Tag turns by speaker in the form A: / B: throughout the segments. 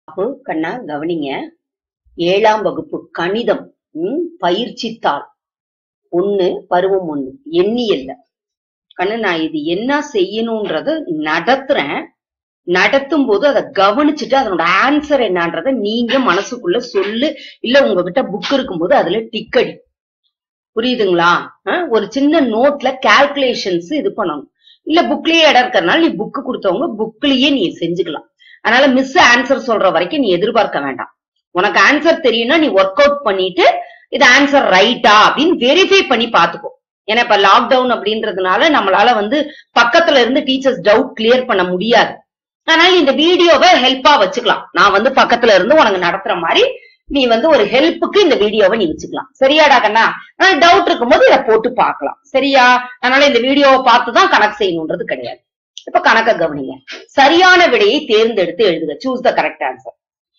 A: அப்போ கண்ணா கவனிங்க ஏழாம் வகுப்பு கணிதம் ம், பயிற்சித்தாள் ஒண்ணு பருவம் ஒண்ணு எண்ணியல்ல கண்ணு நான் இது என்ன செய்யணும்ன்றத நடத்துறேன் நடத்தும் போது அதை கவனிச்சுட்டு அதனோட ஆன்சர் என்னன்றத நீங்க மனசுக்குள்ள சொல்லு இல்ல உங்ககிட்ட புக் இருக்கும்போது அதுல டிக் அடி புரியுதுங்களா அஹ், ஒரு சின்ன நோட்ல கால்குலேஷன்ஸ் இது பண்ணணும் இல்ல புக்லயே இடம் இருக்கறனால நீ புக் கொடுத்தவங்க புக்லயே நீ செஞ்சுக்கலாம் அதனால மிஸ் ஆன்சர் சொல்ற வரைக்கும் நீ எதிர்பார்க்க வேண்டாம் உனக்கு ஆன்சர் தெரியும்னா நீ ஒர்க் அவுட் பண்ணிட்டு இது ஆன்சர் ரைட்டா அப்படின்னு வெரிஃபை பண்ணி பாத்துக்கோ ஏன்னா இப்ப லாக்டவுன் அப்படின்றதுனால நம்மளால வந்து பக்கத்துல இருந்து டீச்சர்ஸ் டவுட் கிளியர் பண்ண முடியாது அதனால இந்த வீடியோவை ஹெல்ப்பா வச்சுக்கலாம் நான் வந்து பக்கத்துல இருந்து உனக்கு நடத்துற மாதிரி நீ வந்து ஒரு ஹெல்ப்புக்கு இந்த வீடியோவை நீ வச்சுக்கலாம் சரியாடா கண்ணா டவுட் இருக்கும்போது இதை போட்டு பார்க்கலாம் சரியா அதனால இந்த வீடியோவை பார்த்து தான் கணக்கு செய்யணும்ன்றது கிடையாது இப்ப கணக்க கவனிங்க சரியான விடையை தேர்ந்தெடுத்து எழுதுக choose the correct answer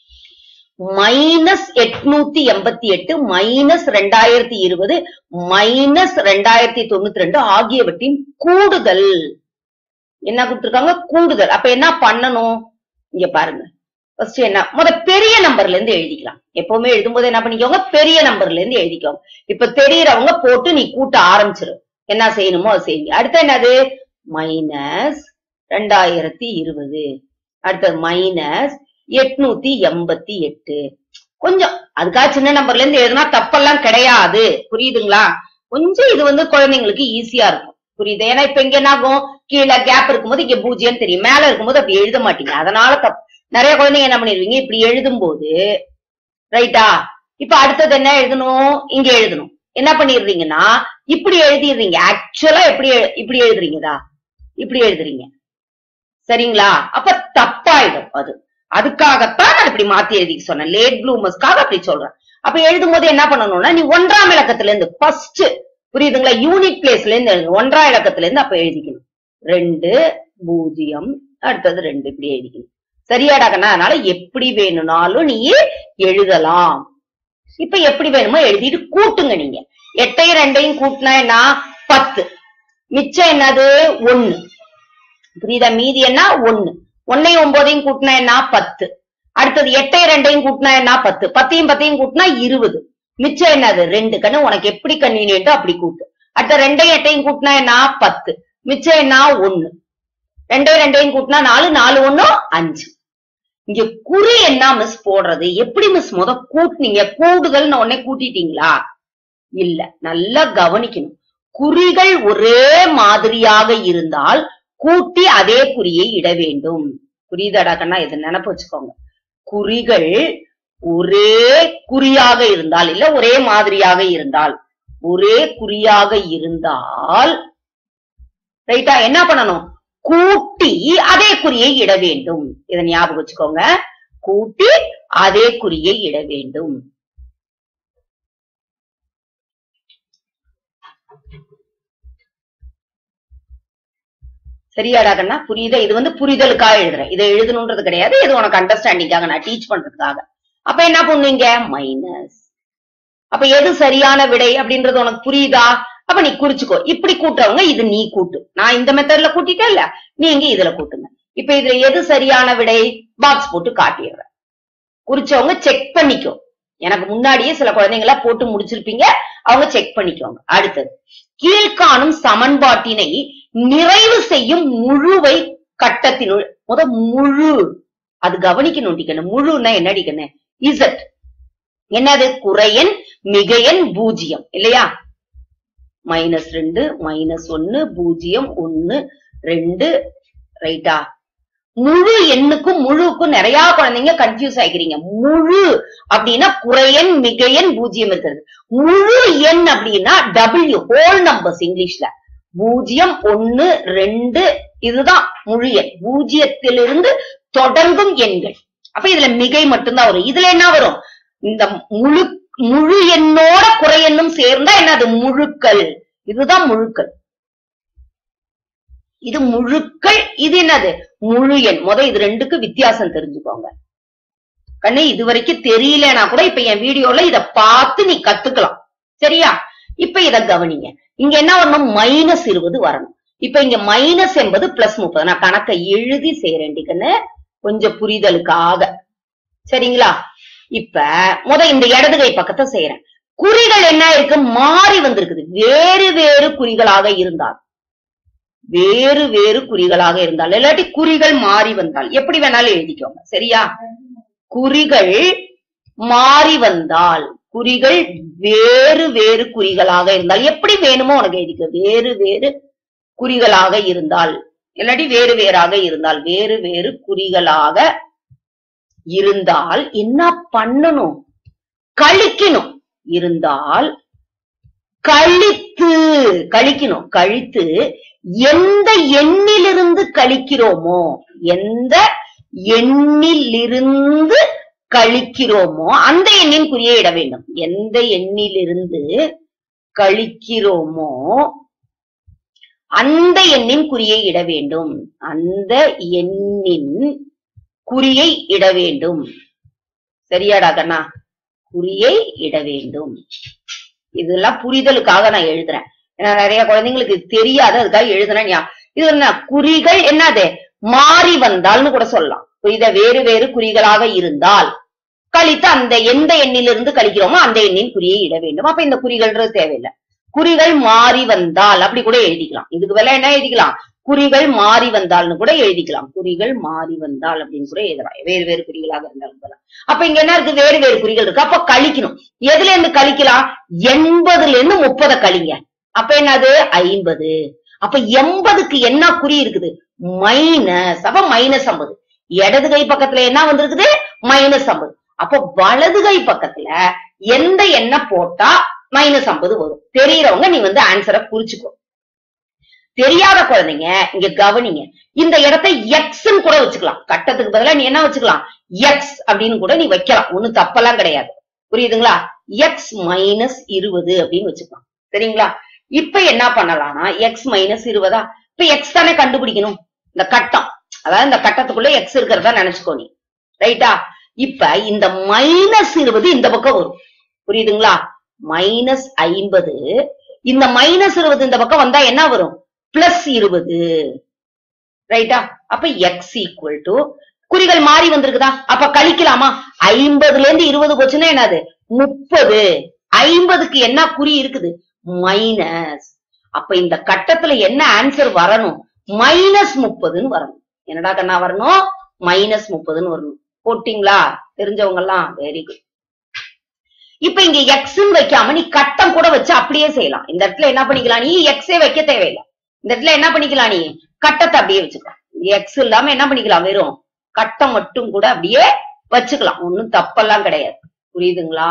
A: minus எட்நூத்தி எண்பத்தி எட்டு மைனஸ் ரெண்டாயிரத்தி இருபது மைனஸ் ரெண்டாயிரத்தி தொண்ணூத்தி ரெண்டு ஆகியவற்றின் கூடுதல் என்ன கொடுத்திருக்காங்க கூடுதல் அப்ப என்ன பண்ணணும் இங்க பாருங்க ஃபர்ஸ்ட் என்ன முத பெரிய நம்பர்ல இருந்து எழுதிக்கலாம் எப்பவுமே எழுதும்போது என்ன பண்ணிக்கோங்க பெரிய நம்பர்ல இருந்து எழுதிக்கோங்க இப்ப தெரியறவங்க போட்டு நீ கூட்ட ஆரம்பிச்சிரு என்ன செய்யணுமோ அது செய்யுங்க அடுத்து என்னது மைனஸ் ரெண்டாயிரத்தி இருபது அடுத்தது மைனஸ் எட்நூத்தி எண்பத்தி எட்டு கொஞ்சம் அதுக்காக சின்ன நம்பர்ல இருந்து எழுதுனா தப்பெல்லாம் கிடையாது புரியுதுங்களா கொஞ்சம் இது வந்து குழந்தைங்களுக்கு ஈஸியா இருக்கும் புரியுது ஏன்னா இப்ப இங்க என்ன ஆகும் கீழே கேப் இருக்கும்போது இங்க பூஜ்ஜியம் தெரியும் மேல இருக்கும்போது அப்படி எழுத மாட்டீங்க அதனால தப்பு நிறைய குழந்தைங்க என்ன பண்ணிருவீங்க இப்படி எழுதும் போது ரைட்டா இப்ப அடுத்தது என்ன எழுதணும் இங்க எழுதணும் என்ன பண்ணிடுறீங்கன்னா இப்படி எழுதிடுறீங்க ஆக்சுவலா எப்படி எழு- இப்படி எழுதுறீங்கதா இப்படி எழுதுறீங்க சரிங்களா அப்ப தப்பாயிடும் அது அதுக்காகத்தான் நான் இப்படி மாத்தி எழுதிக்க சொன்னேன் லேட் ப்ளூமர்ஸ்க்காக அப்படி சொல்றேன் அப்ப எழுதும் போது என்ன பண்ணணும்னா நீ ஒன்றாம் இலக்கத்துல இருந்து ஃபர்ஸ்ட் புரியுதுங்களா யூனிட் பிளேஸ்ல இருந்து எழுதணும் ஒன்றாம் இலக்கத்துல இருந்து அப்ப எழுதிக்கணும் ரெண்டு பூஜ்ஜியம் அடுத்தது ரெண்டு இப்படி எழுதிக்கணும் சரியாடா கண்ணா அதனால எப்படி வேணும்னாலும் நீ எழுதலாம் இப்ப எப்படி வேணுமோ எழுதிட்டு கூட்டுங்க நீங்க எட்டையும் ரெண்டையும் கூட்டினா என்ன பத்து மிச்சம் என்னது ஒண்ணு புரியுதா மீதி என்ன ஒண்ணு ஒன்னையும் ஒன்பதையும் கூட்டினா என்ன பத்து அடுத்தது எட்டையும் ரெண்டையும் கூட்டினா என்ன பத்து பத்தையும் பத்தையும் கூட்டினா இருபது மிச்சம் என்னது ரெண்டு கண்ணு உனக்கு எப்படி கன்வீனியன்ட்டோ அப்படி கூட்டு அடுத்த ரெண்டையும் எட்டையும் கூட்டினா என்ன பத்து மிச்சம் என்ன ஒண்ணு ரெண்டையும் ரெண்டையும் கூட்டினா நாலு நாலு ஒண்ணும் அஞ்சு இங்க குறி என்ன மிஸ் போடுறது எப்படி மிஸ் முத கூட்டுனீங்க கூடுதல்னு உடனே கூட்டிட்டீங்களா இல்ல நல்லா கவனிக்கணும் குறிகள் ஒரே மாதிரியாக இருந்தால் கூட்டி அதே குறியை இட வேண்டும் புரியுதாடா கண்ணா இதை நினைப்பு வச்சுக்கோங்க குறிகள் ஒரே குறியாக இருந்தால் இல்ல ஒரே மாதிரியாக இருந்தால் ஒரே குறியாக இருந்தால் ரைட்டா என்ன பண்ணணும் கூட்டி அதே குறியை இட வேண்டும் இதை ஞாபகம் வச்சுக்கோங்க கூட்டி அதே குறியை இட வேண்டும் சரியாடா கண்ணா புரியுதா இது வந்து புரிதலுக்காக எழுதுறேன் இதை எழுதணுன்றது கிடையாது இது உனக்கு அண்டர்ஸ்டாண்டிங்காக நான் டீச் பண்றதுக்காக அப்ப என்ன பண்ணுவீங்க மைனஸ் அப்ப எது சரியான விடை அப்படின்றது உனக்கு புரியுதா அப்ப நீ குறிச்சுக்கோ இப்படி கூட்டுறவங்க இது நீ கூட்டு நான் இந்த மெத்தட்ல கூட்டிட்டேன் இல்ல நீங்க இதுல கூட்டுங்க இப்ப இதுல எது சரியான விடை பாக்ஸ் போட்டு காட்டிடுறேன் குறிச்சவங்க செக் பண்ணிக்கோ எனக்கு முன்னாடியே சில குழந்தைங்கள போட்டு முடிச்சிருப்பீங்க அவங்க செக் பண்ணிக்கோங்க அடுத்தது கீழ்காணும் சமன்பாட்டினை நிறைவு செய்யும் முழுவை கட்டத்தினுள் முத முழு அது கவனிக்கணும் டிக்கணும் முழுன்னா என்ன டிக்கணும் இசட் என்னது குறையன் மிகையன் பூஜ்ஜியம் இல்லையா மைனஸ் ரெண்டு மைனஸ் ஒன்னு பூஜ்ஜியம் ஒன்னு ரெண்டு ரைட்டா முழு எண்ணுக்கும் முழுக்கும் நிறைய குழந்தைங்க கன்ஃபியூஸ் ஆகிக்கிறீங்க முழு அப்படின்னா குறையன் மிகையன் பூஜ்ஜியம் இருக்கிறது முழு எண் அப்படின்னா டபிள்யூ ஹோல் நம்பர்ஸ் இங்கிலீஷ்ல பூஜ்ஜியம் ஒன்னு ரெண்டு இதுதான் முழு எண் பூஜ்ஜியத்திலிருந்து தொடங்கும் எண்கள் அப்ப இதுல மிகை மட்டும்தான் வரும் இதுல என்ன வரும் இந்த முழு முழு எண்ணோட குறை எண்ணும் சேர்ந்தா என்னது முழுக்கள் இதுதான் முழுக்கள் இது முழுக்கள் இது என்னது முழு எண் முத இது ரெண்டுக்கு வித்தியாசம் தெரிஞ்சுக்கோங்க கண்ணு இது வரைக்கும் தெரியலனா கூட இப்ப என் வீடியோல இத பார்த்து நீ கத்துக்கலாம் சரியா இப்ப இத கவனிங்க இங்க என்ன வரணும் மைனஸ் இருபது வரணும் இப்ப இங்க மைனஸ் என்பது பிளஸ் முப்பது நான் கணக்கை எழுதி செய்யறேன் கண்ணு கொஞ்சம் புரிதலுக்காக சரிங்களா இப்ப முத இந்த இடது கை பக்கத்தை செய்யறேன் குறிகள் என்ன இருக்கு மாறி வந்திருக்குது வேறு வேறு குறிகளாக இருந்தால் வேறு வேறு குறிகளாக இருந்தால் இல்லாட்டி குறிகள் மாறி வந்தால் எப்படி வேணாலும் எழுதிக்கோங்க சரியா குறிகள் மாறி வந்தால் குறிகள் வேறு வேறு குறிகளாக இருந்தால் எப்படி வேணுமோ உனக்கு எழுதிக்க வேறு வேறு குறிகளாக இருந்தால் இல்லாட்டி வேறு வேறாக இருந்தால் வேறு வேறு குறிகளாக இருந்தால் என்ன பண்ணணும் கழிக்கணும் இருந்தால் கழித்து கழிக்கணும் கழித்து எந்த எண்ணிலிருந்து கழிக்கிறோமோ எந்த எண்ணிலிருந்து கழிக்கிறோமோ அந்த எண்ணின் குறியை இட வேண்டும் எந்த எண்ணிலிருந்து கழிக்கிறோமோ அந்த எண்ணின் குறியை இட வேண்டும் அந்த எண்ணின் குறியை இட வேண்டும் சரியாடா கண்ணா குறியை இட வேண்டும் இதெல்லாம் புரிதலுக்காக நான் எழுதுறேன் ஏன்னா நிறைய குழந்தைங்களுக்கு இது தெரியாது அதுக்காக எழுதுனேன் ஞா- இது என்ன குறிகள் என்னது மாறி வந்தால்னு கூட சொல்லலாம் புரியுதா வேறு வேறு குறிகளாக இருந்தால் கழித்து அந்த எந்த எண்ணிலிருந்து கழிக்கிறோமோ அந்த எண்ணின் குறியை இட வேண்டும் அப்ப இந்த குறிகள்ன்றது தேவையில்லை குறிகள் மாறி வந்தால் அப்படி கூட எழுதிக்கலாம் இதுக்கு வேலை என்ன எழுதிக்கலாம் குறிகள் மாறி வந்தால்னு கூட எழுதிக்கலாம் குறிகள் மாறி வந்தால் அப்படின்னு கூட எழுதலாம் வேறு வேறு குறிகளாக இருந்தாலும் கூட. அப்ப இங்க என்ன இருக்கு வேறு வேறு குறிகள் இருக்கு அப்ப கழிக்கணும் எதுல இருந்து கழிக்கலாம் எண்பதுல இருந்து முப்பதை கழிங்க அப்ப என்னது ஐம்பது அப்ப எண்பதுக்கு என்ன குறி இருக்குது மைனஸ் அப்ப மைனஸ் ஐம்பது இடது கை பக்கத்துல என்ன வந்திருக்குது மைனஸ் ஐம்பது அப்ப வலது கை பக்கத்துல எந்த எண்ணெய் போட்டா மைனஸ் ஐம்பது வரும் தெரியறவங்க நீ வந்து ஆன்சரை குறிச்சுக்கோ தெரியாத குழந்தைங்க இங்க கவனிங்க இந்த இடத்தை எக்ஸ்ன்னு கூட வச்சுக்கலாம் கட்டத்துக்கு பதிலா நீ என்ன வச்சுக்கலாம் எக்ஸ் அப்படின்னு கூட நீ வைக்கலாம் ஒண்ணும் தப்பெல்லாம் கிடையாது புரியுதுங்களா எக்ஸ் மைனஸ் இருபது அப்படின்னு வச்சுக்கலாம் சரிங்களா இப்ப என்ன பண்ணலாம்னா எக்ஸ் மைனஸ் இருபதா இப்ப எக்ஸ் தானே கண்டுபிடிக்கணும் இந்த கட்டம் அதாவது இந்த கட்டத்துக்குள்ள எக்ஸ் இருக்கிறதா நினைச்சுக்கோ நீ ரைட்டா இப்ப இந்த மைனஸ் இருபது இந்த பக்கம் வரும் புரியுதுங்களா மைனஸ் ஐம்பது இந்த மைனஸ் இருபது இந்த பக்கம் வந்தா என்ன வரும் பிளஸ் இருபது ரைட்டா அப்ப எக்ஸ் ஈக்குவல் டு குறிகள் மாறி வந்திருக்குதா அப்ப கழிக்கலாமா ஐம்பதுல இருந்து இருபது போச்சுன்னா என்னது முப்பது ஐம்பதுக்கு என்ன குறி இருக்குது மைனஸ் அப்ப இந்த கட்டத்துல என்ன ஆன்சர் வரணும் மைனஸ் முப்பதுன்னு வரணும் என்னடா கண்ணா வரணும் மைனஸ் முப்பதுன்னு வரணும் போட்டீங்களா தெரிஞ்சவங்க எல்லாம் வெரி குட் இப்ப இங்க எக்ஸ்ன்னு வைக்காம நீ கட்டம் கூட வச்சு அப்படியே செய்யலாம் இந்த இடத்துல என்ன பண்ணிக்கலாம் நீ எக்ஸே வைக்க தேவையில்லை இந்த இடத்துல என்ன பண்ணிக்கலாம் நீ கட்டத்தை அப்படியே வச்சுக்கலாம் எக்ஸ் இல்லாம என்ன பண்ணிக்கலாம் வெறும் கட்டம் மட்டும் கூட அப்படியே வச்சுக்கலாம் ஒண்ணும் தப்பெல்லாம் கிடையாது புரியுதுங்களா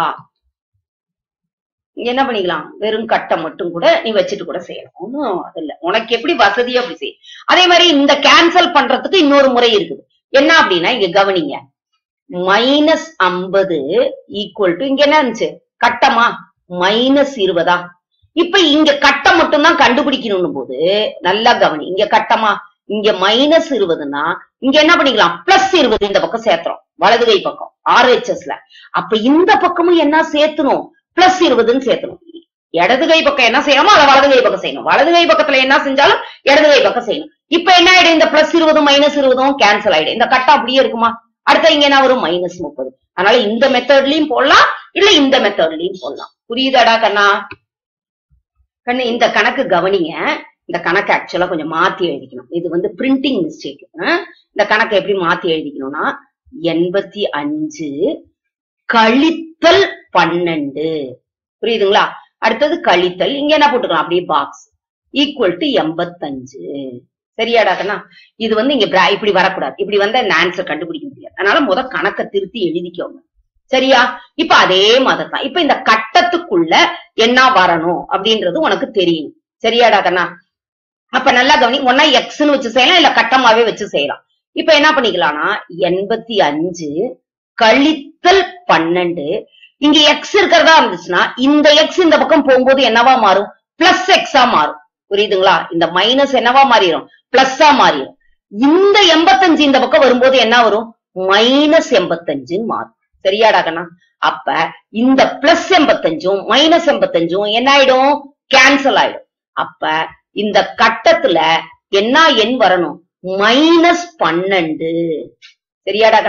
A: இங்க என்ன பண்ணிக்கலாம் வெறும் கட்டம் மட்டும் கூட நீ வச்சுட்டு கூட செய்யலாம் ஒண்ணும் அது இல்ல உனக்கு எப்படி வசதியோ அப்படி செய் அதே மாதிரி இந்த கேன்சல் பண்றதுக்கு இன்னொரு முறை இருக்குது என்ன அப்படின்னா இங்க கவனிங்க மைனஸ் ஐம்பது ஈக்குவல் டு இங்க என்ன இருந்துச்சு கட்டமா மைனஸ் இருபதா இப்ப இங்க கட்டம் மட்டும் தான் கண்டுபிடிக்கணும் போது நல்லா கவனி இங்க கட்டமா இங்க மைனஸ் இருபதுன்னா இங்க என்ன பண்ணிக்கலாம் பிளஸ் இருபது இந்த பக்கம் சேர்த்துறோம் வலது கை பக்கம் ஆர்ஹெச்எஸ்ல அப்ப இந்த பக்கமும் என்ன சேர்த்தணும் பிளஸ் இருபதுன்னு சேர்த்தணும் இடது கை பக்கம் என்ன செய்யணுமோ அதை வலது கை பக்கம் செய்யணும் வலது கை பக்கத்துல என்ன செஞ்சாலும் இடது கை பக்கம் செய்யணும் இப்ப என்ன ஆயிடும் இந்த பிளஸ் இருபதும் மைனஸ் இருபதும் கேன்சல் ஆயிடும் இந்த கட்டம் அப்படியே இருக்குமா அடுத்த இங்க என்ன வரும் மைனஸ் முப்பது அதனால இந்த மெத்தட்லயும் போடலாம் இல்ல இந்த மெத்தட்லயும் போடலாம் புரியுதாடா கண்ணா கண்ணு இந்த கணக்கு கவனிங்க இந்த கணக்கு ஆக்சுவலா கொஞ்சம் மாத்தி எழுதிக்கணும் இது வந்து பிரிண்டிங் மிஸ்டேக் இந்த கணக்கு எப்படி மாத்தி எழுதிக்கணும்னா எண்பத்தி அஞ்சு கழித்தல் பன்னெண்டு புரியுதுங்களா அடுத்தது கழித்தல் இங்க என்ன போட்டுக்கலாம் அப்படியே பாக்ஸ் ஈக்குவல் டு எண்பத்தஞ்சு சரியாடா கண்ணா இது வந்து இங்க bra- இப்படி வரக்கூடாது இப்படி வந்தா இந்த ஆன்சர் கண்டுபிடிக்க முடியாது அதனால முத கணக்கை திருத்தி எழுதிக்கோங்க சரியா இப்ப அதே மாதிரி தான் இப்ப இந்த கட்டத்துக்குள்ள என்ன வரணும் அப்படின்றது உனக்கு தெரியும் சரியாடா கண்ணா அப்ப நல்லா கவனி ஒன்னா எக்ஸ்ன்னு வச்சு செய்யலாம் இல்ல கட்டமாவே வச்சு செய்யலாம் இப்ப என்ன பண்ணிக்கலாம்னா எண்பத்தி அஞ்சு கழித்தல் பன்னெண்டு இங்க எக்ஸ் இருக்கிறதா இருந்துச்சுன்னா இந்த எக்ஸ் இந்த பக்கம் போகும்போது என்னவா மாறும் பிளஸ் எக்ஸா மாறும் புரியுதுங்களா இந்த மைனஸ் என்னவா மாறிடும் பிளஸ்ஸா மாறிடும் இந்த எண்பத்தஞ்சு இந்த பக்கம் வரும்போது என்ன வரும் மைனஸ் எண்பத்தஞ்சுன்னு மாறும் சரியாடா கண்ணா அப்ப இந்த பிளஸ் எண்பத்தஞ்சும் மைனஸ் எண்பத்தஞ்சும் என்ன ஆயிடும் கேன்சல் ஆயிடும் அப்ப இந்த கட்டத்துல என்ன எண் வரணும் மைனஸ் பன்னெண்டு சரியாடா கண்ணா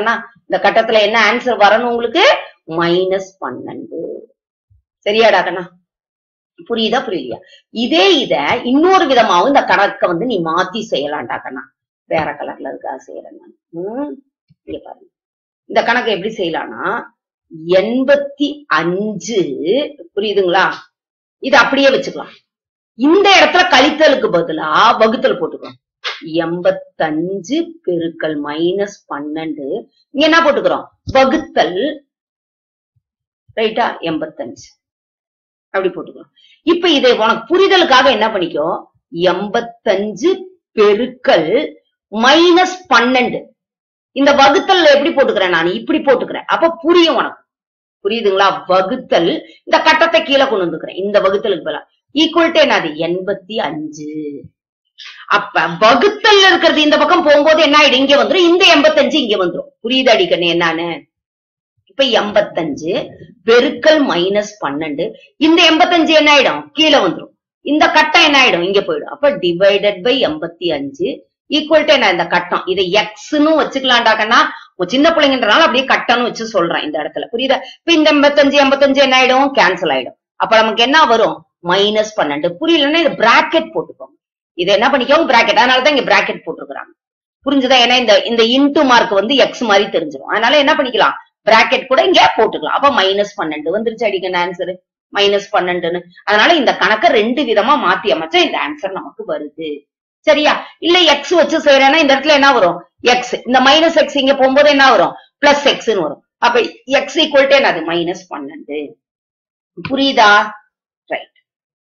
A: இந்த கட்டத்துல என்ன ஆன்சர் வரணும் உங்களுக்கு மைனஸ் பன்னெண்டு சரியாடா கண்ணா புரியுதா புரியலையா இதே இத இன்னொரு விதமாவும் இந்த கணக்க வந்து நீ மாத்தி செய்யலாம்டா கண்ணா வேற கலர்ல இருக்கா செய்யறேன் நான் உம் இங்க பாருங்க இந்த கணக்கு எப்படி செய்யலாம்னா எண்பத்தி அஞ்சு புரியுதுங்களா இது அப்படியே வச்சுக்கலாம் இந்த இடத்துல கழித்தலுக்கு பதிலா வகுத்தல் போட்டுக்கலாம் எண்பத்தஞ்சு பெருக்கல் மைனஸ் பன்னெண்டு இங்க என்ன போட்டுக்கிறோம் வகுத்தல் ரைட்டா எண்பத்தஞ்சு அப்படி போட்டுக்கலாம் இப்ப இதை உனக்கு புரிதலுக்காக என்ன பண்ணிக்கோ எண்பத்தஞ்சு பெருக்கல் மைனஸ் பன்னெண்டு இந்த வகுத்தல் எப்படி போட்டுக்கிறேன் நான் இப்படி போட்டுக்கிறேன் அப்ப புரியும் உனக்கு புரியுதுங்களா வகுத்தல் இந்த கட்டத்தை கீழே கொண்டு வந்துக்கிறேன் இந்த வகுத்தலுக்கு பதிலா ஈக்குவல் டு என்னது எண்பத்தி அஞ்சு அப்ப வகுத்தல்ல இருக்கிறது இந்த பக்கம் போகும்போது என்ன ஆயிடும் இங்க வந்துரும் இந்த எண்பத்தஞ்சு இங்க வந்துரும் புரியுது அடிக்கண்ணு என்னன்னு இப்ப எண்பத்தஞ்சு பெருக்கல் மைனஸ் பன்னெண்டு இந்த எண்பத்தஞ்சு என்ன ஆயிடும் கீழே வந்துரும் இந்த கட்டம் என்ன ஆயிடும் இங்க போயிடும் அப்ப டிவைடட் பை எண்பத்தி அஞ்சு ஈக்குவல் டு என்ன இந்த கட்டம் இதை எக்ஸ்னு வச்சுக்கலாம்டாக்கன்னா உன் சின்ன பிள்ளைங்கன்றனால அப்படியே கட்டம்னு வச்சு சொல்றேன் இந்த இடத்துல புரியுதா இப்ப இந்த எண்பத்தஞ்சு எண்பத்தஞ்சு என்ன ஆயிடும் கேன்சல் ஆயிடும் அப்ப நமக்கு என்ன வரும் மைனஸ் பன்னெண்டு புரியலன்னா இது பிராக்கெட் போட்டுக்கோங்க இது என்ன பண்ணிக்கோங்க பிராக்கெட் அதனாலதான் இங்க பிராக்கெட் போட்டிருக்கிறாங்க புரிஞ்சுதா ஏன்னா இந்த இந்த இன்டு மார்க் வந்து எக்ஸ் மாதிரி தெரிஞ்சிடும் அதனால என்ன பண்ணிக்கலாம் பிராக்கெட் கூட இங்க போட்டுக்கலாம் அப்ப மைனஸ் பன்னெண்டு வந்துருச்சு அடிக்கணும் ஆன்சர் மைனஸ் பன்னெண்டுன்னு அதனால இந்த கணக்கை ரெண்டு விதமா மாத்தி அமைச்சா இந்த ஆன்சர் நமக்கு வருது சரியா இல்ல எக்ஸ் வச்சு செய்யறேன்னா இந்த இடத்துல என்ன வரும் எக்ஸ் இந்த மைனஸ் எக்ஸ் இங்க போகும்போது என்ன வரும் பிளஸ் எக்ஸ்னு வரும் அப்ப எக்ஸ் ஈக்குவல் டு என்னது மைனஸ் பன்னெண்டு புரியுதா ரைட்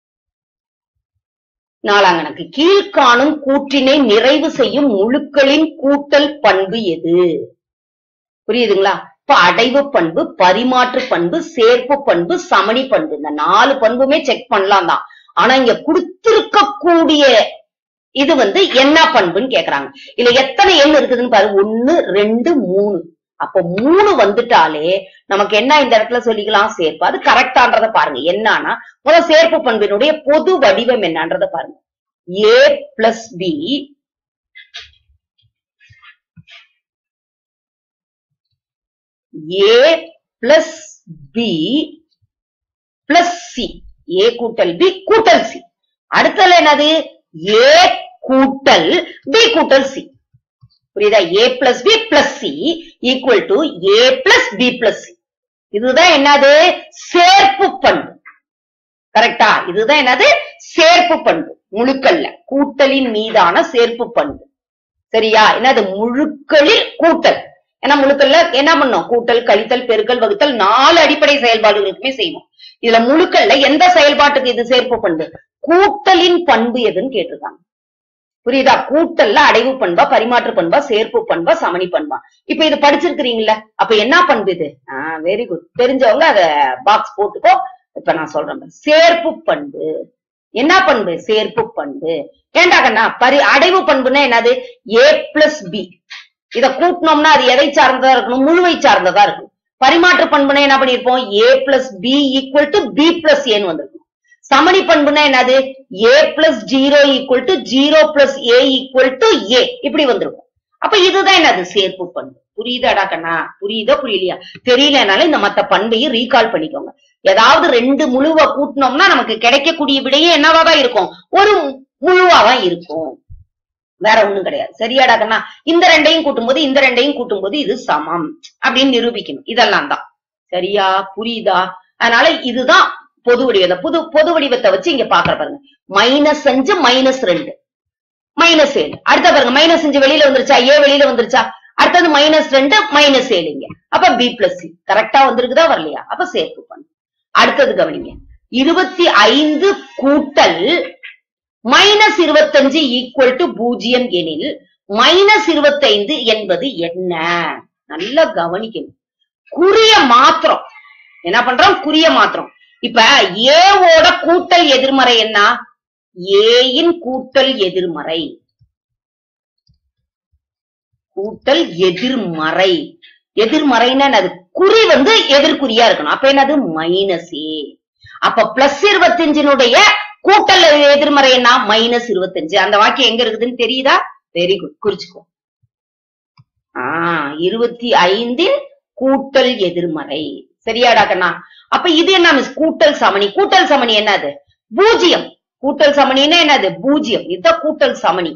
A: நாலாம் கணக்கு கீழ்காணும் கூற்றினை நிறைவு செய்யும் முழுக்களின் கூட்டல் பண்பு எது புரியுதுங்களா இப்ப அடைவு பண்பு பரிமாற்று பண்பு சேர்ப்பு பண்பு சமணி பண்பு இந்த நாலு பண்புமே செக் பண்ணலாம் தான் ஆனா இங்க கொடுத்திருக்கக்கூடிய இது வந்து என்ன பண்புன்னு கேக்குறாங்க இதுல எத்தனை எண் இருக்குதுன்னு பாரு ஒன்னு ரெண்டு மூணு அப்ப மூணு வந்துட்டாலே நமக்கு என்ன இந்த இடத்துல சொல்லிக்கலாம் சேர்ப்பு அது கரெக்டான்றத பாருங்க என்னன்னா முதல் சேர்ப்பு பண்பினுடைய பொது வடிவம் என்னன்றத பாருங்க A plus B A plus B plus C A கூட்டல் பி கூட்டல் சி அடுத்தது என்னது ஏ கூட்டல் பி கூட்டல் சி புரியுதா A plus B plus C equal to A plus B plus C இதுதான் என்னது சேர்ப்பு பண்பு கரெக்டா இதுதான் என்னது சேர்ப்பு பண்பு முழுக்கல்ல கூட்டலின் மீதான சேர்ப்பு பண்பு சரியா என்னது முழுக்களில் கூட்டல் ஏன்னா முழுக்கல்ல என்ன பண்ணோம் கூட்டல் கழித்தல் பெருக்கல் வகுத்தல் நாலு அடிப்படை செயல்பாடுகளுக்குமே செய்வோம் இதுல முழுக்கல்ல எந்த செயல்பாட்டுக்கு இது சேர்ப்பு பண்பு கூட்டலின் பண்பு எதுன்னு கேட்டிருக்காங்க புரியுதா கூட்டல்ல அடைவு பண்பா பரிமாற்று பண்பா சேர்ப்பு பண்பா சமணி பண்பா இப்ப இது படிச்சிருக்கிறீங்களா அப்ப என்ன பண்பு இது ஆஹ் வெரி குட் தெரிஞ்சவங்க அத பாக்ஸ் போட்டுக்கோ இப்ப நான் சொல்றேன் பாரு. சேர்ப்பு பண்பு என்ன பண்பு சேர்ப்பு பண்பு ஏண்டா கண்ணா பரி அடைவு பண்புன்னா என்னது ஏ பிளஸ் பி இத கூட்டினோம்னா அது எதை சார்ந்ததா இருக்கணும் முழுவை சார்ந்ததா இருக்கணும் பரிமாற்று பண்புனா என்ன பண்ணிருப்போம் A plus B equal to B plus ஏன்னு வந்திருக்கும் சமணி பண்புனா என்னது A plus zero equal to zero plus A equal to A இப்படி வந்திருக்கும் அப்ப இதுதான் என்னது சேர்ப்பு பண்பு புரியுதாடா கண்ணா புரியுதோ புரியலையா தெரியலனால இந்த மத்த பண்பையும் ரீகால் பண்ணிக்கோங்க ஏதாவது ரெண்டு முழுவ கூட்டினோம்னா நமக்கு கிடைக்கக்கூடிய விடையே என்னவாதான் இருக்கும் ஒரு முழுவாதான் இருக்கும் வேற ஒண்ணும் கிடையாது சரியாடா கண்ணா இந்த ரெண்டையும் கூட்டும்போது இந்த ரெண்டையும் கூட்டும்போது இது சமம் அப்படின்னு நிரூபிக்கணும் இதெல்லாம் தான் சரியா புரியுதா அதனால இதுதான் பொது வடிவம் புது பொது வடிவத்தை வச்சு இங்க பாக்குற பாருங்க மைனஸ் அஞ்சு மைனஸ் ரெண்டு மைனஸ் ஏழு அடுத்த பாருங்க மைனஸ் அஞ்சு வெளியில வந்துருச்சா ஏ வெளியில வந்துருச்சா அடுத்தது மைனஸ் ரெண்டு மைனஸ் ஏழுங்க அப்ப பி பிளஸ் சி கரெக்டா வந்திருக்குதா வரலையா அப்ப சேர்ப்பு பண்ணு அடுத்தது கவனிங்க இருபத்தி ஐந்து கூட்டல் மைனஸ் இருபத்தஞ்சு ஈக்குவல் டு பூஜ்ஜியம் எனில் மைனஸ் இருபத்தைந்து என்பது என்ன நல்லா கவனிக்கணும் குறிய மாத்திரம் என்ன பண்றோம் குறிய மாத்திரம் இப்ப ஏவோட கூட்டல் எதிர்மறை என்ன ஏயின் கூட்டல் எதிர்மறை கூட்டல் எதிர்மறை எதிர்மறைன்னா அது குறி வந்து எதிர்குறியா இருக்கணும் அப்ப என்னது மைனஸ் ஏ அப்ப பிளஸ் இருபத்தஞ்சினுடைய கூட்டல் எதிர்மறை என்ன மைனஸ் இருபத்தஞ்சு அந்த வாக்கியம் எங்க இருக்குதுன்னு தெரியுதா வெரி குட் குறிச்சுக்கோ ஆஹ் இருபத்தி ஐந்தின் கூட்டல் எதிர்மறை சரியாடா கண்ணா அப்ப இது என்ன மிஸ் கூட்டல் சமணி கூட்டல் சமணி என்னது பூஜ்ஜியம் கூட்டல் சமணின்னா என்னது பூஜ்ஜியம் இதுதான் கூட்டல் சமணி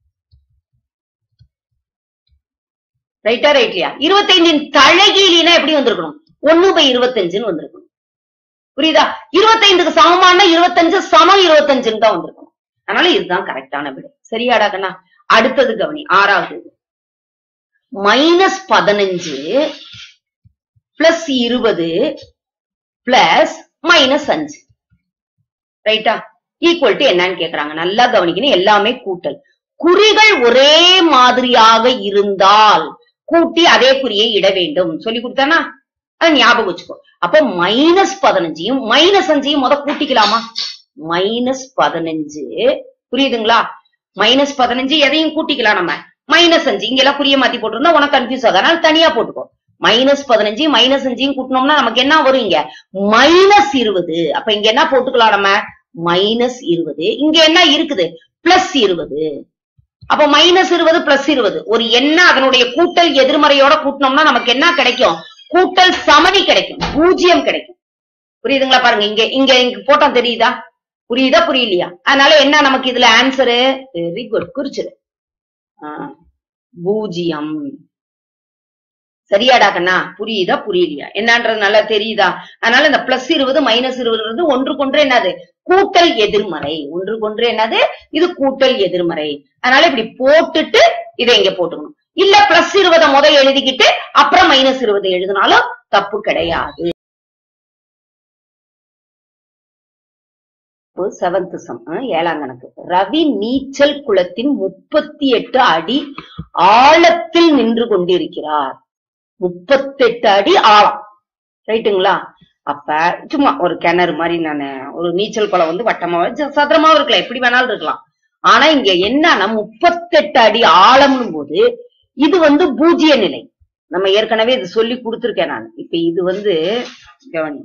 A: ரைட்டா ரைட்லியா இருபத்தைந்தின் தலைகீழினா எப்படி வந்திருக்கணும் ஒண்ணு பை இருபத்தஞ்சுன்னு வந்திருக்கணும் புரியுதா இருபத்தைந்துக்கு சமமான இருபத்தஞ்சு சமம் இருபத்தஞ்சுன்னு தான் வந்திருக்கணும் அதனால இதுதான் கரெக்டான விடை சரியாடா கண்ணா அடுத்தது கவனி ஆறாவது மைனஸ் பதினஞ்சு பிளஸ் இருபது பிளஸ் மைனஸ் அஞ்சு ரைட்டா ஈக்குவல் டு என்னன்னு கேக்குறாங்க நல்லா கவனிக்கணும் எல்லாமே கூட்டல் குறிகள் ஒரே மாதிரியாக இருந்தால் கூட்டி அதே குறியை இட வேண்டும் சொல்லி கொடுத்தானா அதை ஞாபகம் வச்சுக்கோ அப்ப மைனஸ் பதினஞ்சையும் மைனஸ் அஞ்சையும் முத கூட்டிக்கலாமா மைனஸ் பதினஞ்சு புரியுதுங்களா மைனஸ் பதினஞ்சு எதையும் கூட்டிக்கலாம் நம்ம மைனஸ் அஞ்சு இங்க எல்லாம் குறிய மாத்தி போட்டிருந்தா உனக்கு கன்ஃபியூஸ் ஆகும் அதனால தனியா போட்டுக்கோ மைனஸ் பதினஞ்சு மைனஸ் அஞ்சையும் கூட்டினோம்னா நமக்கு என்ன வரும் இங்க மைனஸ் இருபது அப்ப இங்க என்ன போட்டுக்கலாம் நம்ம மைனஸ் இருபது இங்க என்ன இருக்குது பிளஸ் இருபது அப்ப மைனஸ் இருபது பிளஸ் இருபது ஒரு எண்ண அதனுடைய கூட்டல் எதிர்மறையோட கூட்டினோம்னா நமக்கு என்ன கிடைக்கும் கூட்டல் சமணி கிடைக்கும் பூஜ்ஜியம் கிடைக்கும் புரியுதுங்களா பாருங்க இங்க இங்க இங்க போட்டோம் தெரியுதா புரியுதா புரியலையா அதனால என்ன நமக்கு இதுல ஆன்சரு வெரி குட் குறிச்சிரு ஆ, பூஜ்ஜியம் சரியாடா கண்ணா புரியுதா புரியலையா என்னன்றது நல்லா தெரியுதா அதனால இந்த பிளஸ் இருபது மைனஸ் இருபது ஒன்றுக்கொன்று என்னது கூட்டல் எதிர்மறை ஒன்றுக்கொன்று என்னது இது கூட்டல் எதிர்மறை அதனால இப்படி போட்டுட்டு இதை இங்க போட்டுக்கணும் இல்ல பிளஸ் இருபதை முத எழுதிக்கிட்டு அப்புறம் மைனஸ் இருபது எழுதினாலும் தப்பு கிடையாது செவன்த் சம் ஏழாம் கணக்கு ரவி நீச்சல் குளத்தின் முப்பத்தி எட்டு அடி ஆழத்தில் நின்று கொண்டிருக்கிறார் முப்பத்தெட்டு அடி ஆழம் ரைட்டுங்களா அப்ப சும்மா ஒரு கிணறு மாதிரி நானு ஒரு நீச்சல் குளம் வந்து வட்டமா வச்சு சதுரமாவும் இருக்கலாம் எப்படி வேணாலும் இருக்கலாம் ஆனா இங்க என்னன்னா முப்பத்தெட்டு அடி ஆழம்னு போது இது வந்து பூஜ்ய நிலை நம்ம ஏற்கனவே இது சொல்லி கொடுத்திருக்கேன் நான் இப்ப இது வந்து கவனி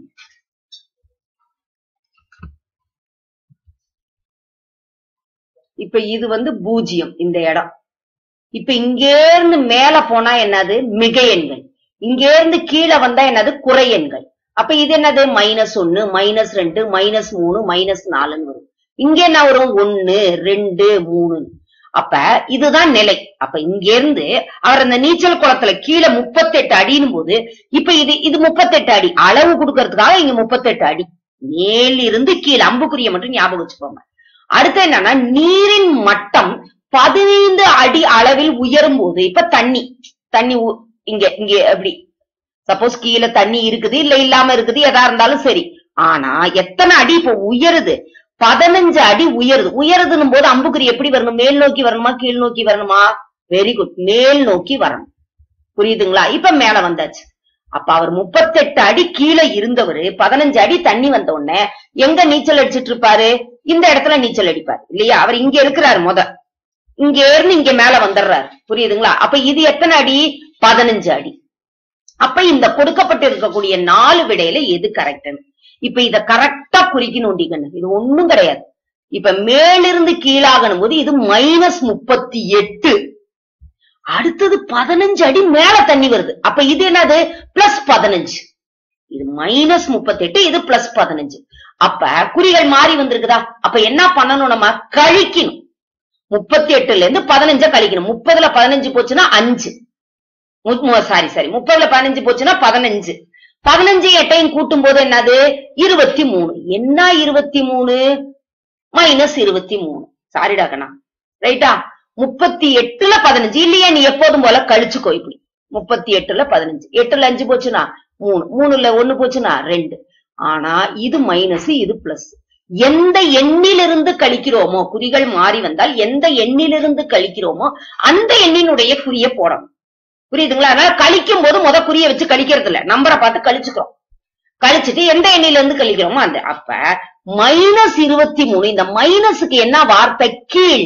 A: இப்ப இது வந்து பூஜ்யம் இந்த இடம் இப்ப இங்கேருந்து மேல போனா என்னது மிக எண்கள் இங்கேருந்து கீழே வந்தா என்னது குறை எண்கள் அப்ப இது என்னது மைனஸ் ஒன்னு மைனஸ் ரெண்டு மைனஸ் மூணு மைனஸ் நாலுன்னு வரும் இங்க என்ன வரும் ஒன்னு ரெண்டு மூணு அப்ப இதுதான் நிலை அப்ப இங்க இருந்து அவர் அந்த நீச்சல் குளத்துல கீழே முப்பத்தெட்டு அடினும் போது இப்ப இது இது முப்பத்தெட்டு அடி அளவு கொடுக்கறதுக்காக இங்க முப்பத்தெட்டு அடி மேலிருந்து கீழே அம்புக்குரிய மட்டும் ஞாபகம் வச்சுக்கோங்க அடுத்து என்னன்னா நீரின் மட்டம் பதினைந்து அடி அளவில் உயரும் போது இப்ப தண்ணி தண்ணி ஊ- இங்க இங்க எப்படி சப்போஸ் கீழே தண்ணி இருக்குது இல்ல இல்லாம இருக்குது எதா இருந்தாலும் சரி ஆனா எத்தனை அடி இப்ப உயருது பதினஞ்சு அடி உயருது உயருதுன்னும் போது அம்புக்குறி எப்படி வரணும் மேல் நோக்கி வரணுமா கீழ் நோக்கி வரணுமா வெரி குட் மேல் நோக்கி வரணும் புரியுதுங்களா இப்ப மேல வந்தாச்சு அப்ப அவர் முப்பத்தெட்டு அடி கீழே இருந்தவரு பதினஞ்சு அடி தண்ணி வந்த உடனே எங்க நீச்சல் அடிச்சிட்டு இருப்பாரு இந்த இடத்துல நீச்சல் அடிப்பாரு இல்லையா அவர் இங்க இருக்கிறாரு முத இங்க இருந்து இங்க மேல வந்துடுறாரு புரியுதுங்களா அப்ப இது எத்தனை அடி பதினஞ்சு அடி அப்ப இந்த கொடுக்கப்பட்டு இருக்கக்கூடிய நாலு விடையில எது கரெக்ட்னு இப்ப இத கரெக்டா குறிக்கணும் கண்ணு இது ஒண்ணும் கிடையாது இப்ப மேலிருந்து கீழாகணும் போது இது மைனஸ் முப்பத்தி எட்டு அடுத்தது பதினஞ்சு அடி மேல தண்ணி வருது அப்ப இது என்னது பிளஸ் பதினஞ்சு இது மைனஸ் முப்பத்தெட்டு இது பிளஸ் பதினஞ்சு அப்ப குறிகள் மாறி வந்திருக்குதா அப்ப என்ன பண்ணணும் நம்ம கழிக்கணும் முப்பத்தி எட்டுல இருந்து பதினஞ்ச கழிக்கணும் முப்பதுல பதினஞ்சு போச்சுன்னா அஞ்சு சாரி சாரி முப்பதுல பதினஞ்சு போச்சுன்னா பதினஞ்சு பதினஞ்சு எட்டையும் கூட்டும் போது என்னது இருபத்தி மூணு என்ன இருபத்தி மூணு மைனஸ் இருபத்தி மூணு சாரிடா கண்ணா ரைட்டா முப்பத்தி எட்டுல பதினஞ்சு இல்லையா நீ எப்போதும் போல கழிச்சுக்கோ இப்படி முப்பத்தி எட்டுல பதினஞ்சு எட்டுல அஞ்சு போச்சுன்னா மூணு மூணுல ஒண்ணு போச்சுன்னா ரெண்டு ஆனா இது மைனஸ் இது பிளஸ் எந்த எண்ணிலிருந்து கழிக்கிறோமோ குறிகள் மாறி வந்தால் எந்த எண்ணிலிருந்து கழிக்கிறோமோ அந்த எண்ணினுடைய குறிய போடணும் புரியுதுங்களா அதனால கழிக்கும் போது முத குறிய வச்சு கழிக்கிறது இல்ல நம்பரை பார்த்து கழிச்சுக்கிறோம் கழிச்சிட்டு எந்த எண்ணில இருந்து கழிக்கிறோமோ அந்த அப்ப மைனஸ் இருபத்தி மூணு இந்த மைனஸுக்கு என்ன வார்த்தை கீழ்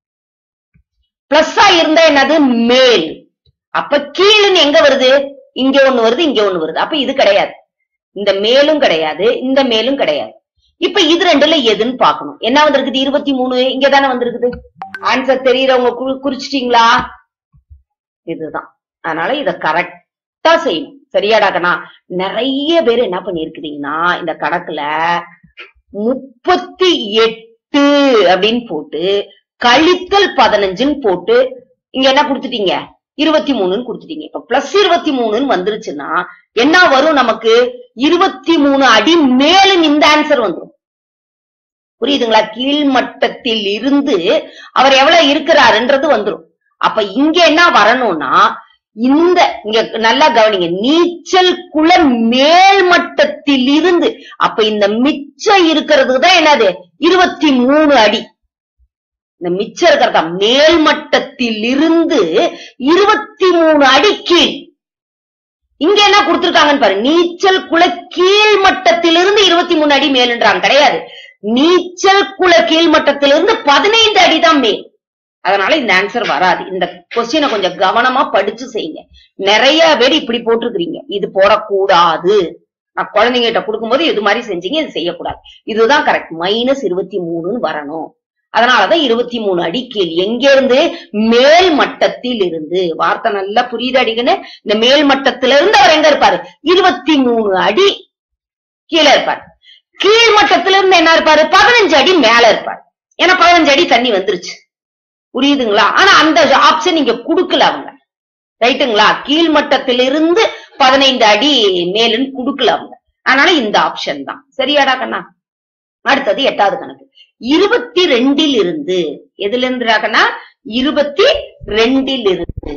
A: பிளஸ்ஸா இருந்தா என்னது மேல் அப்ப கீழ்னு எங்க வருது இங்க ஒண்ணு வருது இங்க ஒண்ணு வருது அப்ப இது கிடையாது இந்த மேலும் கிடையாது இந்த மேலும் கிடையாது இப்ப இது ரெண்டுல எதுன்னு பாக்கணும் என்ன வந்திருக்குது இருபத்தி மூணு இங்க தானே வந்திருக்குது ஆன்சர் தெரியறவங்க குறி- குறிச்சிட்டீங்களா இதுதான் அதனால இத கரெக்டா செய்யணும் சரியாடா கண்ணா நிறைய பேர் என்ன பண்ணிருக்கிறீங்கன்னா இந்த கணக்குல முப்பத்தி எட்டு அப்படின்னு போட்டு கழித்தல் பதினஞ்சுன்னு போட்டு இங்க என்ன கொடுத்துட்டீங்க இருபத்தி மூணுன்னு கொடுத்துட்டீங்க இப்ப பிளஸ் இருபத்தி மூணுன்னு வந்துருச்சுன்னா என்ன வரும் நமக்கு இருபத்தி மூணு அடி மேலும் இந்த ஆன்சர் வந்துரும் புரியுதுங்களா கீழ்மட்டத்தில் இருந்து அவர் எவ்வளவு இருக்கிறாருன்றது வந்துரும் அப்ப இங்க என்ன வரணும்னா இந்த இங்க நல்லா கவனிங்க நீச்சல் குள மேல்மட்டத்தில் இருந்து அப்ப இந்த மிச்சம் இருக்கிறதுக்கு தான் என்னது இருபத்தி மூணு அடி இந்த மிச்சம் இருக்கிறதா மேல்மட்டத்தில் இருந்து இருபத்தி மூணு அடி கீழ் இங்க என்ன கொடுத்திருக்காங்கன்னு பாரு நீச்சல் குள கீழ் மட்டத்திலிருந்து இருபத்தி மூணு அடி மேல்ன்றாங்க கிடையாது நீச்சல் குள கீழ் மட்டத்திலிருந்து பதினைந்து அடி தான் மேல் அதனால இந்த ஆன்சர் வராது இந்த கொஸ்டினை கொஞ்சம் கவனமா படிச்சு செய்யுங்க நிறைய பேர் இப்படி போட்டிருக்கிறீங்க இது போடக்கூடாது நான் குழந்தைங்கிட்ட கொடுக்கும்போது இது மாதிரி செஞ்சீங்க இது செய்யக்கூடாது இதுதான் கரெக்ட் மைனஸ் இருபத்தி மூணுன்னு வரணும் அதனாலதான் இருபத்தி மூணு அடி கீழ் எங்க இருந்து மேல் மட்டத்தில் இருந்து வார்த்தை நல்லா புரியுது அடிக்குன்னு இந்த மேல் மட்டத்துல இருந்து அவர் எங்க இருப்பாரு இருபத்தி மூணு அடி கீழே இருப்பாரு கீழ் மட்டத்துல இருந்து என்ன இருப்பாரு பதினஞ்சு அடி மேல இருப்பாரு ஏன்னா பதினஞ்சு அடி தண்ணி வந்துருச்சு புரியுதுங்களா ஆனா அந்த ஆப்ஷன் இங்க குடுக்கல அவங்க ரைட்டுங்களா கீழ் மட்டத்திலிருந்து பதினைந்து அடி மேலுன்னு குடுக்கல அவங்க அதனால இந்த ஆப்ஷன் தான் சரியாடா கண்ணா அடுத்தது எட்டாவது கணக்கு இருபத்தி ரெண்டில் இருந்து எதுல இருந்துடாக்கன்னா இருபத்தி ரெண்டில் இருந்து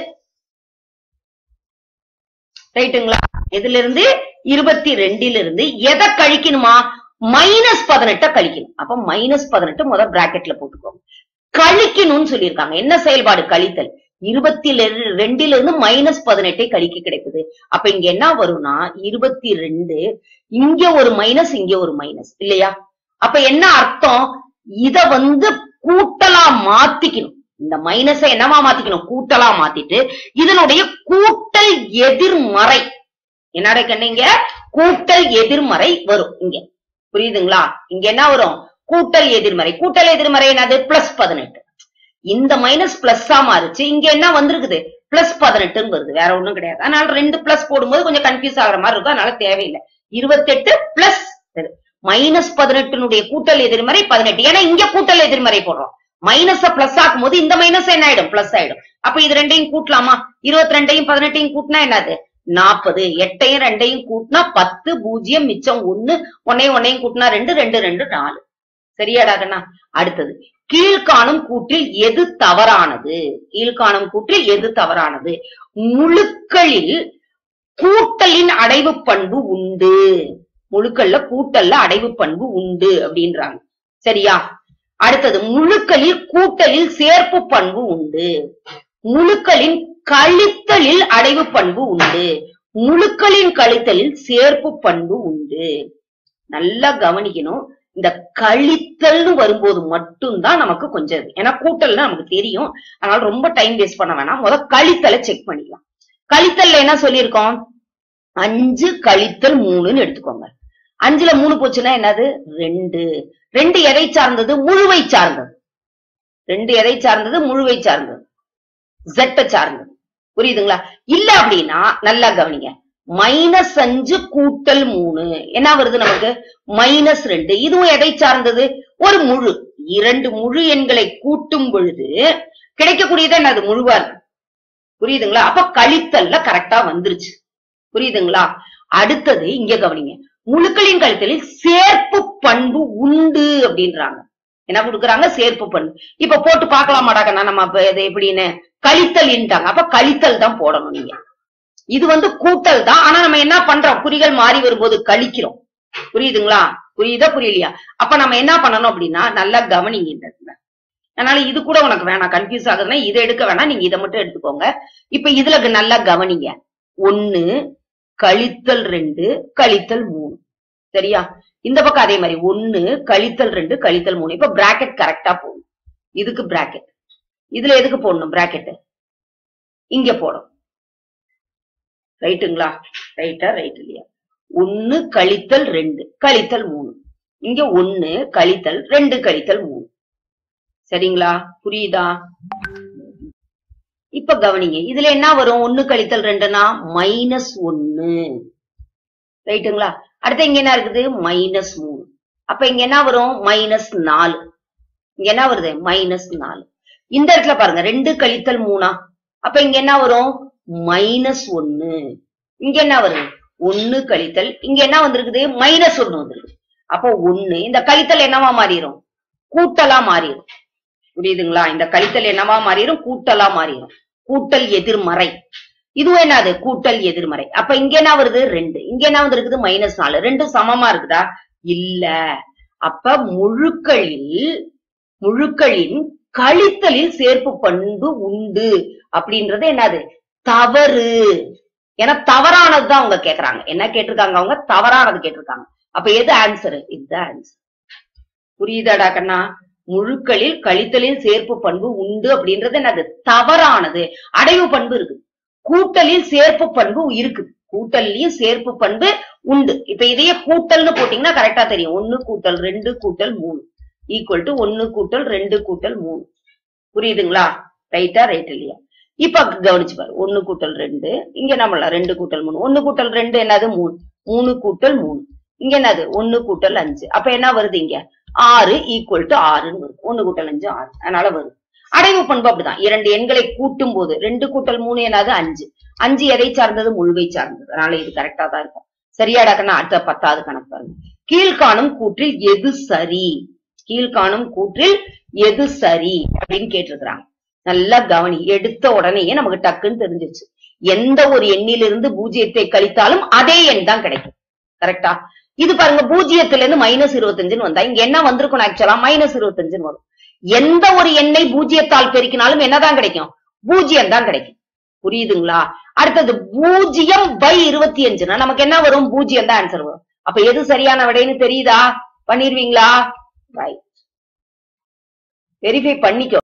A: ரைட்டுங்களா எதுல இருந்து இருபத்தி ரெண்டில் இருந்து எதை கழிக்கணுமா மைனஸ் பதினெட்ட கழிக்கணும் அப்ப மைனஸ் பதினெட்டு முதல் பிராக்கெட்ல போட்டுக்கோங்க கழிக்கணும்னு சொல்லியிருக்காங்க என்ன செயல்பாடு கழித்தல் இருபத்தி ரெண்டுல இருந்து மைனஸ் பதினெட்டை கழிக்க கிடைக்குது அப்ப இங்க என்ன வரும்னா இருபத்தி ரெண்டு இங்க ஒரு மைனஸ் இங்க ஒரு மைனஸ் இல்லையா அப்ப என்ன அர்த்தம் இத வந்து கூட்டலா மாத்திக்கணும் இந்த மைனஸ என்னவா மாத்திக்கணும் கூட்டலா மாத்திட்டு இதனுடைய கூட்டல் எதிர்மறை என்னடா கண்ணீங்க கூட்டல் எதிர்மறை வரும் இங்க புரியுதுங்களா இங்க என்ன வரும் கூட்டல் எதிர்மறை கூட்டல் எதிர்மறை என்னது பிளஸ் பதினெட்டு இந்த மைனஸ் பிளஸ்ஸா மாறுச்சு இங்க என்ன வந்திருக்குது பிளஸ் பதினெட்டுன்னு வருது வேற ஒண்ணும் கிடையாது அதனால ரெண்டு பிளஸ் போடும்போது கொஞ்சம் கன்ஃபியூஸ் ஆகுற மாதிரி இருக்கும் அதனால தேவையில்லை இருபத்தெட்டு பிளஸ் மைனஸ் பதினெட்டுனுடைய கூட்டல் எதிர்மறை பதினெட்டு ஏன்னா இங்க கூட்டல் எதிர்மறை போடுறோம் மைனஸ பிளஸ் ஆக்கும் போது இந்த மைனஸ் என்ன ஆயிடும் பிளஸ் ஆயிடும் அப்ப இது ரெண்டையும் கூட்டலாமா இருபத்தி ரெண்டையும் பதினெட்டையும் கூட்டினா என்னது நாற்பது எட்டையும் ரெண்டையும் கூட்டினா பத்து பூஜ்ஜியம் மிச்சம் ஒண்ணு ஒன்னையும் ஒன்னையும் கூட்டினா ரெண்டு ரெண்டு ரெண்டு நாலு சரியாடா கண்ணா அடுத்தது கீழ்காணும் கூற்றில் எது தவறானது கீழ்காணும் கூற்றில் எது தவறானது முழுக்களில் கூட்டலின் அடைவு பண்பு உண்டு முழுக்கல்ல கூட்டல்ல அடைவு பண்பு உண்டு அப்படின்றாங்க சரியா அடுத்தது முழுக்களில் கூட்டலில் சேர்ப்பு பண்பு உண்டு முழுக்களின் கழித்தலில் அடைவு பண்பு உண்டு முழுக்களின் கழித்தலில் சேர்ப்பு பண்பு உண்டு நல்லா கவனிக்கணும் இந்த கழித்தல்னு வரும்போது மட்டும்தான் நமக்கு கொஞ்சம் இது. ஏன்னா கூட்டல்னு நமக்கு தெரியும் அதனால ரொம்ப டைம் வேஸ்ட் பண்ண வேணாம் முத கழித்தலை செக் பண்ணிக்கலாம் கழித்தல்ல என்ன சொல்லியிருக்கோம் அஞ்சு கழித்தல் மூணுன்னு எடுத்துக்கோங்க அஞ்சுல மூணு போச்சுன்னா என்னது ரெண்டு ரெண்டு எதை சார்ந்தது முழுவை சார்ந்தது ரெண்டு எதை சார்ந்தது முழுவை சார்ந்தது ஜெட்ட சார்ந்தது புரியுதுங்களா இல்ல அப்படின்னா நல்லா கவனிங்க மைனஸ் அஞ்சு கூட்டல் மூணு என்ன வருது நமக்கு மைனஸ் ரெண்டு இதுவும் எதை சார்ந்தது ஒரு முழு இரண்டு முழு எண்களை கூட்டும் பொழுது கிடைக்கக்கூடியது என்னது முழுவா இருக்கு புரியுதுங்களா அப்ப கழித்தல்ல கரெக்டா வந்துருச்சு புரியுதுங்களா அடுத்தது இங்க கவனிங்க முழுக்களின் கழித்தலில் சேர்ப்பு பண்பு உண்டு அப்படின்றாங்க என்ன கொடுக்குறாங்க சேர்ப்பு பண்பு இப்ப போட்டு பார்க்கலாமாடாக்கண்ணா நம்ம அப்ப இது எப்படின்னு கழித்தல்ன்ட்டாங்க அப்ப கழித்தல் தான் போடணும் நீங்க இது வந்து கூட்டல் தான் ஆனா நம்ம என்ன பண்றோம் குறிகள் மாறி வரும்போது கழிக்கிறோம் புரியுதுங்களா புரியுதா புரியலையா அப்ப நம்ம என்ன பண்ணணும் அப்படின்னா நல்லா கவனிங்க இந்த இடத்துல அதனால இது கூட உனக்கு வேணாம் கன்ஃபியூஸ் ஆகுதுன்னா இதை எடுக்க வேணாம் நீங்க இதை மட்டும் எடுத்துக்கோங்க இப்ப இதுல நல்லா கவனிங்க ஒண்ணு கழித்தல் ரெண்டு கழித்தல் மூணு சரியா இந்த பக்கம் அதே மாதிரி ஒண்ணு கழித்தல் ரெண்டு கழித்தல் மூணு இப்ப பிராக்கெட் கரெக்டா போடணும் இதுக்கு பிராக்கெட் இதுல எதுக்கு போடணும் பிராக்கெட் இங்க போடும் ரைட்டுங்களா ரைட்டா ரைட் இல்லையா ஒண்ணு கழித்தல் ரெண்டு கழித்தல் மூணு இங்க ஒண்ணு கழித்தல் ரெண்டு கழித்தல் மூணு சரிங்களா புரியுதா இப்ப கவனிங்க இதுல என்ன வரும் ஒண்ணு கழித்தல் ரெண்டுனா மைனஸ் ஒன்னு ரைட்டுங்களா அடுத்து இங்க என்ன இருக்குது மைனஸ் மூணு அப்ப இங்க என்ன வரும் மைனஸ் நாலு இங்க என்ன வருது மைனஸ் நாலு இந்த இடத்துல பாருங்க ரெண்டு கழித்தல் மூணா அப்ப இங்க என்ன வரும் மைனஸ் ஒன்னு இங்க என்ன வரும் ஒன்னு கழித்தல் இங்க என்ன வந்திருக்குது மைனஸ் ஒன்னு வந்திருக்கு அப்போ ஒன்னு இந்த கழித்தல் என்னவா மாறிடும் கூட்டலா மாறிடும் புரியுதுங்களா இந்த கழித்தல் என்னவா மாறிடும் கூட்டலா மாறிடும் கூட்டல் எதிர்மறை இதுவும் என்னது கூட்டல் எதிர்மறை அப்ப இங்க என்ன வருது ரெண்டு இங்க என்ன வந்திருக்குது மைனஸ் நாலு ரெண்டும் சமமா இருக்குதா இல்ல அப்ப முழுக்களில் முழுக்களின் கழித்தலில் சேர்ப்பு பண்பு உண்டு அப்படின்றது என்னது தவறு ஏன்னா தவறானதுதான் அவங்க கேக்குறாங்க என்ன கேட்டிருக்காங்க அவங்க தவறானது கேட்டிருக்காங்க அப்ப எது ஆன்சர் இதுதான் ஆன்சர் புரியுதாடா கண்ணா முழுக்களில் கழித்தலில் சேர்ப்பு பண்பு உண்டு அப்படின்றது என்னது தவறானது அடைவு பண்பு இருக்கு கூட்டலில் சேர்ப்பு பண்பு இருக்குது கூட்டல்லையும் சேர்ப்பு பண்பு உண்டு இப்ப இதையே கூட்டல்னு போட்டீங்கன்னா கரெக்டா தெரியும் ஒன்னு கூட்டல் ரெண்டு கூட்டல் மூணு ஈக்குவல் டு ஒன்னு கூட்டல் ரெண்டு கூட்டல் மூணு புரியுதுங்களா ரைட்டா ரைட் இல்லையா இப்ப கவனிச்சு பாரு ஒன்னு கூட்டல் ரெண்டு இங்க நம்மள ரெண்டு கூட்டல் மூணு ஒன்னு கூட்டல் ரெண்டு என்னது மூணு மூணு கூட்டல் மூணு இங்க என்னது ஒன்னு கூட்டல் அஞ்சு அப்ப என்ன வருது இங்க ஆறு ஈக்குவல் டு ஆறுன்னு வரும் ஒன்னு கூட்டல் அஞ்சு ஆறு அதனால வரும் அடைவு பண்பு அப்படிதான் இரண்டு எண்களை கூட்டும் போது ரெண்டு கூட்டல் மூணு என்னது அஞ்சு அஞ்சு எதை சார்ந்தது முழுவை சார்ந்தது அதனால இது கரெக்டா தான் இருக்கும் சரியாடா கண்ணா அடுத்த பத்தாவது கணக்கு பாருங்க கீழ்காணும் கூற்றில் எது சரி கீழ்காணும் கூற்றில் எது சரி அப்படின்னு கேட்டிருக்கிறாங்க நல்லா கவனி எடுத்த உடனேயே நமக்கு டக்குன்னு தெரிஞ்சிருச்சு எந்த ஒரு எண்ணிலிருந்து பூஜ்ஜியத்தை கழித்தாலும் அதே எண் தான் கிடைக்கும் கரெக்டா இது பாருங்க பூஜ்ஜியத்துல இருந்து மைனஸ் இருபத்தஞ்சுன்னு வந்தா இங்க என்ன வந்திருக்கும் ஆக்சுவலா மைனஸ் இருபத்தஞ்சுன்னு வரும் எந்த ஒரு எண்ணை பூஜ்ஜியத்தால் பெருக்கினாலும் என்னதான் கிடைக்கும் பூஜ்ஜியம் தான் கிடைக்கும் புரியுதுங்களா அடுத்தது பூஜ்ஜியம் பை இருபத்தி அஞ்சுனா நமக்கு என்ன வரும் பூஜ்ஜியம் தான் ஆன்சர் வரும் அப்ப எது சரியான விடைன்னு தெரியுதா பண்ணிருவீங்களா ரைட் வெரிஃபை பண்ணிக்கோ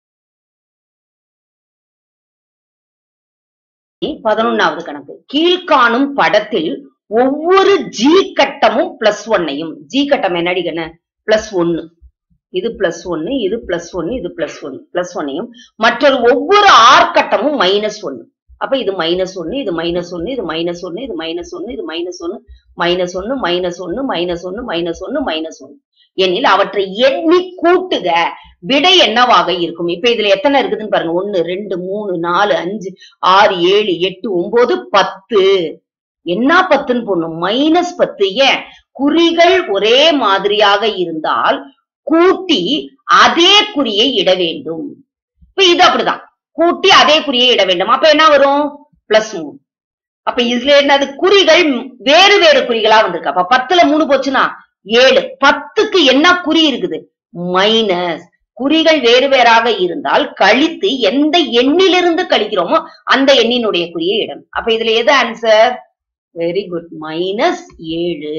A: பதினொன்னாவது கணக்கு கீழ்காணும் படத்தில் ஒவ்வொரு ஜி கட்டமும் பிளஸ் ஒன்னையும் ஜி கட்டம் என்னடி கண்ணு பிளஸ் ஒன்னு இது பிளஸ் ஒன்னு இது பிளஸ் ஒன்னு இது பிளஸ் ஒன்னு பிளஸ் ஒன்னையும் மற்றொரு ஒவ்வொரு ஆர் கட்டமும் மைனஸ் ஒன்னு அப்ப இது மைனஸ் ஒன்னு இது மைனஸ் ஒன்னு இது மைனஸ் ஒன்னு இது மைனஸ் ஒன்னு இது மைனஸ் ஒன்னு மைனஸ் ஒன்னு மைனஸ் ஒன்னு மைனஸ் ஒன்னு மைனஸ் ஒன்னு மைனஸ் ஒன்னு எனில் அவற்றை எண்ணி கூட்டுக விடை என்னவாக இருக்கும் இப்ப இதுல எத்தனை இருக்குதுன்னு பாருங்க ஒன்னு ரெண்டு மூணு நாலு அஞ்சு ஆறு ஏழு எட்டு ஒன்பது பத்து என்ன பத்துன்னு போடணும் மைனஸ் பத்து ஏன் குறிகள் ஒரே மாதிரியாக இருந்தால் கூட்டி அதே குறியை இட வேண்டும் இப்ப இது அப்படிதான் கூட்டி அதே குறியை இட வேண்டும் அப்ப என்ன வரும் பிளஸ் மூணு அப்ப இதுல என்னது குறிகள் வேறு வேறு குறிகளா வந்திருக்கு அப்ப பத்துல மூணு போச்சுன்னா ஏழு பத்துக்கு என்ன குறி இருக்குது மைனஸ் குறிகள் வேறு வேறாக இருந்தால் கழித்து எந்த எண்ணிலிருந்து கழிக்கிறோமோ அந்த எண்ணினுடைய குறியை இடணும் அப்ப இதுல எது ஆன்சர் வெரி குட் மைனஸ் ஏழு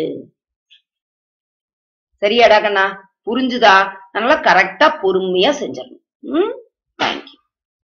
A: சரியாடா கண்ணா புரிஞ்சுதா அதனால கரெக்டா பொறுமையா செஞ்சிடணும் ம் தேங்க்யூ